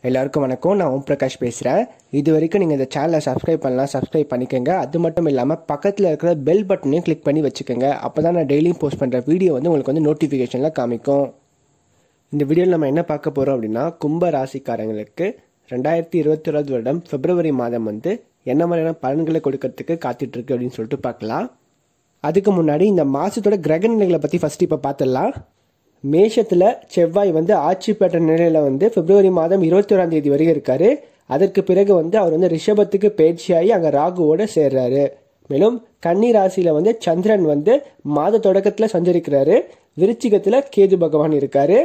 எல்லாருக்கும் வணக்கம் நான் ஓம் பிரகாஷ் பேசுகிறேன் இது வரைக்கும் நீங்கள் இந்த சேனலை சப்ஸ்கிரைப் பண்ணலாம் சப்ஸ்கிரைப் பண்ணிக்கோங்க அது மட்டும் இல்லாமல் பக்கத்தில் இருக்கிற பெல் பட்டனையும் கிளிக் பண்ணி வச்சுக்கோங்க அப்போ தான் நான் டெய்லியும் போஸ்ட் பண்ணுற வீடியோ வந்து உங்களுக்கு வந்து நோட்டிஃபிகேஷனில் காமிக்கும் இந்த வீடியோவில் நம்ம என்ன பார்க்க போகிறோம் அப்படின்னா கும்ப ராசிக்காரங்களுக்கு ரெண்டாயிரத்தி இருபத்தி ஒராது வருடம் பிப்ரவரி மாதம் வந்து என்ன மாதிரியான பலன்களை கொடுக்கறதுக்கு காத்துட்டு இருக்கு அப்படின்னு சொல்லிட்டு பார்க்கலாம் அதுக்கு முன்னாடி இந்த மாதத்தோட கிரக நிலைகளை பற்றி ஃபர்ஸ்ட் இப்போ பார்த்துடலாம் மேஷத்தில் செவ்வாய் வந்து ஆட்சி பெற்ற நிலையில் வந்து பிப்ரவரி மாதம் இருபத்தி ஓராம் தேதி வரைக்கும் இருக்காரு அதற்கு பிறகு வந்து அவர் வந்து ரிஷபத்துக்கு பயிற்சியாகி அங்கே ராகுவோட சேர்றாரு மேலும் கன்னி ராசியில வந்து சந்திரன் வந்து மாத தொடக்கத்தில் சஞ்சரிக்கிறாரு விருச்சிகத்தில் கேது பகவான் இருக்காரு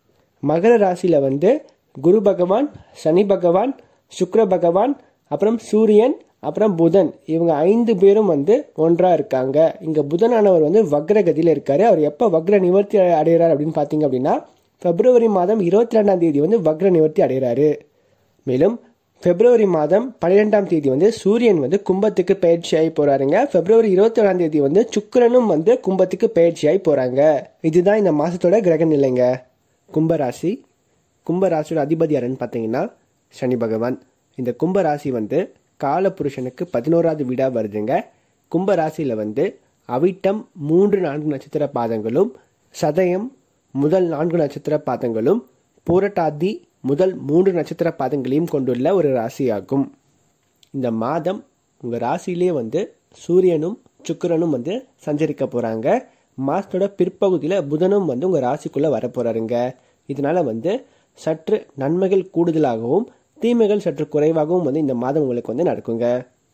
மகர ராசியில வந்து குரு பகவான் சனி பகவான் சுக்கிர பகவான் அப்புறம் சூரியன் அப்புறம் புதன் இவங்க ஐந்து பேரும் வந்து ஒன்றா இருக்காங்க இங்க புதனானவர் வந்து வக்ரகதியில இருக்காரு அவர் எப்ப வக்ர நிவர்த்தி அடைகிறார் அப்படின்னு பாத்தீங்க அப்படின்னா பிப்ரவரி மாதம் இருபத்தி ரெண்டாம் தேதி வந்து வக்ர நிவர்த்தி அடைகிறாரு மேலும் பிப்ரவரி மாதம் பன்னிரெண்டாம் தேதி வந்து சூரியன் வந்து கும்பத்துக்கு பயிற்சியாகி போறாருங்க பிப்ரவரி இருபத்தி ஏழாம் தேதி வந்து சுக்கிரனும் வந்து கும்பத்துக்கு பயிற்சியாகி போறாங்க இதுதான் இந்த மாசத்தோட கிரக நிலைங்க கும்பராசி கும்பராசியோட அதிபதி யாருன்னு பார்த்தீங்கன்னா சனி பகவான் இந்த கும்பராசி வந்து காலபுருஷனுக்கு பதினோராவது வீடா வருதுங்க கும்பராசியில வந்து அவிட்டம் மூன்று நான்கு நட்சத்திர பாதங்களும் சதயம் முதல் நான்கு நட்சத்திர பாதங்களும் பூரட்டாதி முதல் மூன்று நட்சத்திர பாதங்களையும் கொண்டுள்ள ஒரு ராசியாகும் இந்த மாதம் உங்க ராசியிலே வந்து சூரியனும் சுக்கிரனும் வந்து சஞ்சரிக்க போறாங்க மாசத்தோட பிற்பகுதியில புதனும் வந்து உங்க ராசிக்குள்ள வர போறாருங்க இதனால வந்து சற்று நன்மைகள் கூடுதலாகவும் தீமைகள் சற்று குறைவாகவும் வந்து இந்த மாதம் உங்களுக்கு வந்து நடக்குங்க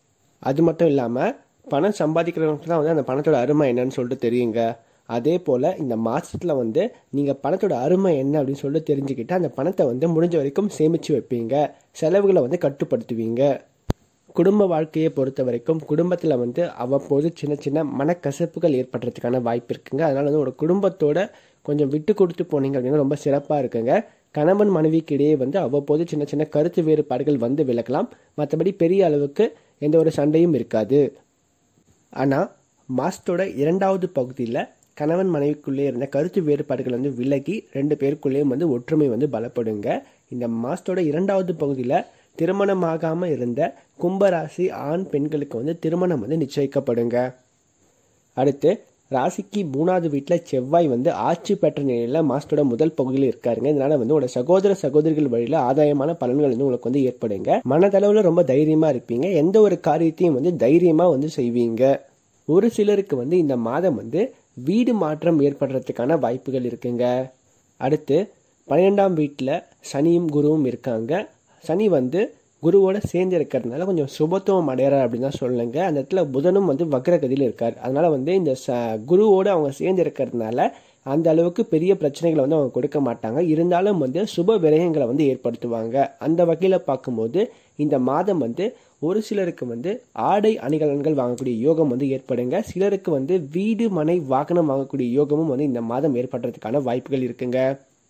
அது மட்டும் இல்லாமல் பணம் சம்பாதிக்கிறவங்களுக்கு தான் வந்து அந்த பணத்தோட அருமை என்னன்னு சொல்லிட்டு தெரியுங்க அதே போல் இந்த மாதத்தில் வந்து நீங்கள் பணத்தோட அருமை என்ன அப்படின்னு சொல்லிட்டு தெரிஞ்சுக்கிட்டு அந்த பணத்தை வந்து முடிஞ்ச வரைக்கும் சேமித்து வைப்பீங்க செலவுகளை வந்து கட்டுப்படுத்துவீங்க குடும்ப வாழ்க்கையை பொறுத்த வரைக்கும் குடும்பத்தில் வந்து அவ்வப்போது சின்ன சின்ன மனக்கசப்புகள் ஏற்படுறதுக்கான வாய்ப்பு இருக்குங்க அதனால வந்து ஒரு குடும்பத்தோட கொஞ்சம் விட்டு கொடுத்து போனீங்க அப்படின்னா ரொம்ப சிறப்பாக இருக்குங்க கணவன் மனைவிக்கு இடையே வந்து அவ்வப்போது சின்ன சின்ன கருத்து வேறுபாடுகள் வந்து விலகலாம் மற்றபடி பெரிய அளவுக்கு எந்த ஒரு சண்டையும் இருக்காது ஆனால் மாசத்தோட இரண்டாவது பகுதியில் கணவன் மனைவிக்குள்ளே இருந்த கருத்து வேறுபாடுகள் வந்து விலகி ரெண்டு பேருக்குள்ளேயும் வந்து ஒற்றுமை வந்து பலப்படுங்க இந்த மாசத்தோட இரண்டாவது பகுதியில் திருமணமாகாமல் இருந்த கும்பராசி ஆண் பெண்களுக்கு வந்து திருமணம் வந்து நிச்சயிக்கப்படுங்க அடுத்து ராசிக்கு மூணாவது வீட்டில் செவ்வாய் வந்து ஆட்சி பெற்ற நிலையில் மாசத்தோட முதல் பகுதியில் இருக்காருங்க இதனால வந்து உங்களோட சகோதர சகோதரிகள் வழியில் ஆதாயமான பலன்கள் வந்து உங்களுக்கு வந்து ஏற்படுங்க மனதளவில் ரொம்ப தைரியமாக இருப்பீங்க எந்த ஒரு காரியத்தையும் வந்து தைரியமாக வந்து செய்வீங்க ஒரு சிலருக்கு வந்து இந்த மாதம் வந்து வீடு மாற்றம் ஏற்படுறதுக்கான வாய்ப்புகள் இருக்குங்க அடுத்து பன்னிரெண்டாம் வீட்டில் சனியும் குருவும் இருக்காங்க சனி வந்து குருவோட சேர்ந்து இருக்கிறதுனால கொஞ்சம் சுபத்துவம் அடையிறார் அப்படின்னு தான் சொல்லுங்க அந்த இடத்துல புதனும் வந்து வக்ரகதியில் இருக்கார் அதனால வந்து இந்த ச குருவோட அவங்க சேர்ந்து இருக்கிறதுனால அந்த அளவுக்கு பெரிய பிரச்சனைகளை வந்து அவங்க கொடுக்க மாட்டாங்க இருந்தாலும் வந்து சுப விரயங்களை வந்து ஏற்படுத்துவாங்க அந்த வகையில் பார்க்கும்போது இந்த மாதம் வந்து ஒரு சிலருக்கு வந்து ஆடை அணிகலன்கள் வாங்கக்கூடிய யோகம் வந்து ஏற்படுங்க சிலருக்கு வந்து வீடு மனை வாகனம் வாங்கக்கூடிய யோகமும் வந்து இந்த மாதம் ஏற்படுறதுக்கான வாய்ப்புகள் இருக்குங்க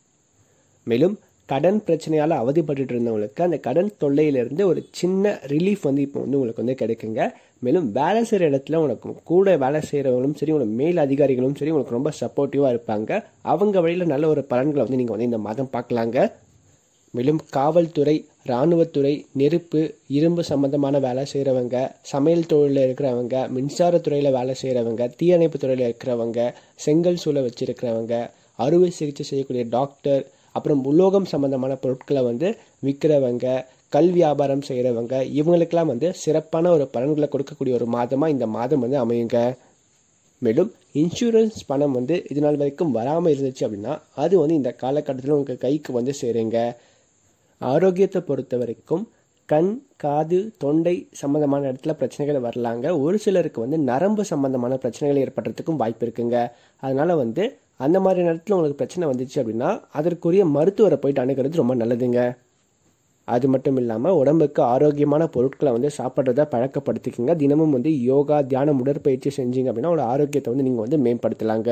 மேலும் கடன் பிரச்சனையால் அவதிப்பட்டு இருந்தவங்களுக்கு அந்த கடன் தொல்லையிலிருந்து ஒரு சின்ன ரிலீஃப் வந்து இப்போ வந்து உங்களுக்கு வந்து கிடைக்குங்க மேலும் வேலை செய்கிற இடத்துல உனக்கு கூட வேலை செய்கிறவங்களும் சரி உங்களுக்கு மேல் அதிகாரிகளும் சரி உங்களுக்கு ரொம்ப சப்போர்ட்டிவாக இருப்பாங்க அவங்க வழியில் நல்ல ஒரு பலன்களை வந்து நீங்கள் வந்து இந்த மாதம் பார்க்கலாங்க மேலும் காவல்துறை இராணுவத்துறை நெருப்பு இரும்பு சம்பந்தமான வேலை செய்கிறவங்க சமையல் தொழிலில் இருக்கிறவங்க மின்சாரத்துறையில் வேலை செய்கிறவங்க தீயணைப்பு துறையில் இருக்கிறவங்க செங்கல் சூளை வச்சிருக்கிறவங்க அறுவை சிகிச்சை செய்யக்கூடிய டாக்டர் அப்புறம் உலோகம் சம்பந்தமான பொருட்களை வந்து விற்கிறவங்க கல் வியாபாரம் செய்கிறவங்க இவங்களுக்கெல்லாம் வந்து சிறப்பான ஒரு பலன்களை கொடுக்கக்கூடிய ஒரு மாதமாக இந்த மாதம் வந்து அமையுங்க மேலும் இன்சூரன்ஸ் பணம் வந்து இது நாள் வரைக்கும் வராமல் இருந்துச்சு அப்படின்னா அது வந்து இந்த காலகட்டத்தில் உங்கள் கைக்கு வந்து சேருங்க ஆரோக்கியத்தை பொறுத்த வரைக்கும் கண் காது தொண்டை சம்பந்தமான இடத்துல பிரச்சனைகள் வரலாங்க ஒரு சிலருக்கு வந்து நரம்பு சம்பந்தமான பிரச்சனைகள் ஏற்படுறதுக்கும் வாய்ப்பு இருக்குங்க அதனால வந்து அந்த மாதிரி நேரத்தில் உங்களுக்கு பிரச்சனை வந்துச்சு அப்படின்னா அதற்குரிய மருத்துவரை போயிட்டு அணுகிறது ரொம்ப நல்லதுங்க அது மட்டும் இல்லாமல் உடம்புக்கு ஆரோக்கியமான பொருட்களை வந்து சாப்பிட்றத பழக்கப்படுத்திக்கங்க தினமும் வந்து யோகா தியானம் உடற்பயிற்சி செஞ்சீங்க அப்படின்னா உங்களோட ஆரோக்கியத்தை வந்து நீங்கள் வந்து மேம்படுத்தலாங்க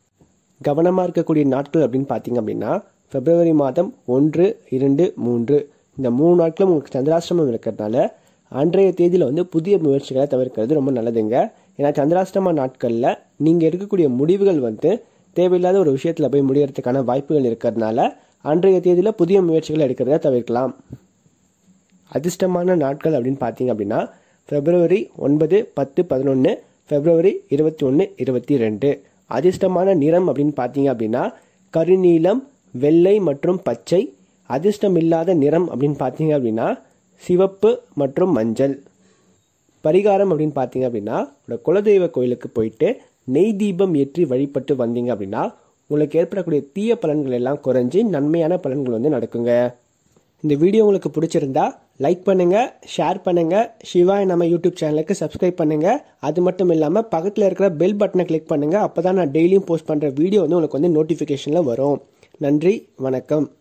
கவனமாக இருக்கக்கூடிய நாட்கள் அப்படின்னு பார்த்தீங்க அப்படின்னா பிப்ரவரி மாதம் ஒன்று இரண்டு மூன்று இந்த மூணு நாட்களும் உங்களுக்கு சந்திராஷ்டிரமம் இருக்கிறதுனால அன்றைய தேதியில் வந்து புதிய முயற்சிகளை தவிர்க்கிறது ரொம்ப நல்லதுங்க ஏன்னா சந்திராஷ்டிரம நாட்களில் நீங்கள் எடுக்கக்கூடிய முடிவுகள் வந்து தேவையில்லாத ஒரு விஷயத்தில் போய் முடியறதுக்கான வாய்ப்புகள் இருக்கிறதுனால அன்றைய தேதியில் புதிய முயற்சிகள் எடுக்கிறத தவிர்க்கலாம் அதிர்ஷ்டமான நாட்கள் அப்படின்னு பார்த்தீங்க அப்படின்னா பிப்ரவரி ஒன்பது பத்து பதினொன்று பிப்ரவரி இருபத்தி ஒன்று இருபத்தி ரெண்டு அதிர்ஷ்டமான நிறம் அப்படின்னு பார்த்தீங்க அப்படின்னா கருநீலம் வெள்ளை மற்றும் பச்சை அதிர்ஷ்டம் இல்லாத நிறம் அப்படின்னு பார்த்தீங்க அப்படின்னா சிவப்பு மற்றும் மஞ்சள் பரிகாரம் அப்படின்னு பார்த்தீங்க அப்படின்னா உங்களோட குலதெய்வ கோயிலுக்கு போயிட்டு நெய் தீபம் ஏற்றி வழிபட்டு வந்தீங்க அப்படின்னா உங்களுக்கு ஏற்படக்கூடிய தீய பலன்கள் எல்லாம் குறைஞ்சி நன்மையான பலன்கள் வந்து நடக்குங்க இந்த வீடியோ உங்களுக்கு பிடிச்சிருந்தா லைக் பண்ணுங்க ஷேர் பண்ணுங்க சிவாய் நம்ம யூடியூப் சேனலுக்கு சப்ஸ்கிரைப் பண்ணுங்க அது மட்டும் இல்லாமல் பக்கத்தில் இருக்கிற பெல் பட்டனை கிளிக் பண்ணுங்க அப்பதான் நான் டெய்லியும் போஸ்ட் பண்ணுற வீடியோ வந்து உங்களுக்கு வந்து நோட்டிஃபிகேஷனில் வரும் நன்றி வணக்கம்